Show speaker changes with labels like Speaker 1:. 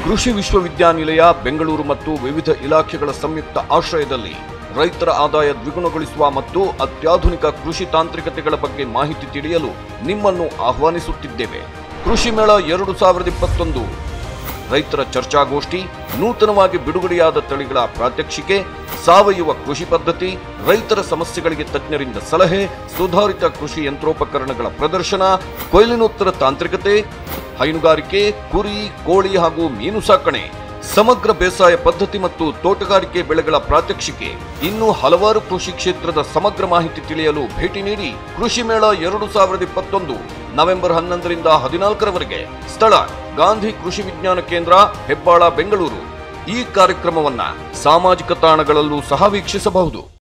Speaker 1: ಕೃಷಿ ವಿಶ್ವವಿದ್ಯಾನಿಲಯ ಬೆಂಗಳೂರು ಮತ್ತು ವಿವಿಧ ಇಲಾಖೆಗಳ ಸಂಯುಕ್ತ ಆಶ್ರಯದಲ್ಲಿ ರೈತರ ಆದಾಯ ದ್ವಿಗುಣಗೊಳಿಸುವ ಮತ್ತು ಅತ್ಯಾಧುನಿಕ ಕೃಷಿ ತಾಂತ್ರಿಕತೆಗಳ ಬಗ್ಗೆ ಮಾಹಿತಿ ತಿಳಿಯಲು ನಿಮ್ಮನ್ನು ಆಹ್ವಾನಿಸುತ್ತಿದ್ದೇವೆ ಕೃಷಿ ಮೇಳ ಎರಡು ಸಾವಿರದ ಇಪ್ಪತ್ತೊಂದು ರೈತರ ಚರ್ಚಾಗೋಷ್ಠಿ ನೂತನವಾಗಿ ಬಿಡುಗಡೆಯಾದ ತಳಿಗಳ ಪ್ರಾತ್ಯಕ್ಷಿಕೆ ಸಾವಯವ ಕೃಷಿ ಪದ್ಧತಿ ರೈತರ ಸಮಸ್ಯೆಗಳಿಗೆ ತಜ್ಞರಿಂದ ಸಲಹೆ ಸುಧಾರಿತ ಕೃಷಿ ಯಂತ್ರೋಪಕರಣಗಳ ಪ್ರದರ್ಶನ ಕೊಯ್ಲಿನೋತ್ತರ ತಾಂತ್ರಿಕತೆ ಹೈನುಗಾರಿಕೆ ಕುರಿ ಕೋಳಿ ಹಾಗೂ ಮೀನು ಸಾಕಣೆ ಸಮಗ್ರ ಬೇಸಾಯ ಪದ್ಧತಿ ಮತ್ತು ತೋಟಗಾರಿಕೆ ಬೆಳೆಗಳ ಪ್ರಾತ್ಯಕ್ಷಿಕೆ ಇನ್ನು ಹಲವಾರು ಕೃಷಿ ಕ್ಷೇತ್ರದ ಸಮಗ್ರ ಮಾಹಿತಿ ತಿಳಿಯಲು ಭೇಟಿ ನೀಡಿ ಕೃಷಿ ಮೇಳ ಎರಡು ಸಾವಿರದ ಇಪ್ಪತ್ತೊಂದು ನವೆಂಬರ್ ಹನ್ನೊಂದರಿಂದ ಹದಿನಾಲ್ಕರವರೆಗೆ ಸ್ಥಳ ಗಾಂಧಿ ಕೃಷಿ ವಿಜ್ಞಾನ ಕೇಂದ್ರ ಹೆಬ್ಬಾಳ ಬೆಂಗಳೂರು ಈ ಕಾರ್ಯಕ್ರಮವನ್ನ ಸಾಮಾಜಿಕ ತಾಣಗಳಲ್ಲೂ ಸಹ ವೀಕ್ಷಿಸಬಹುದು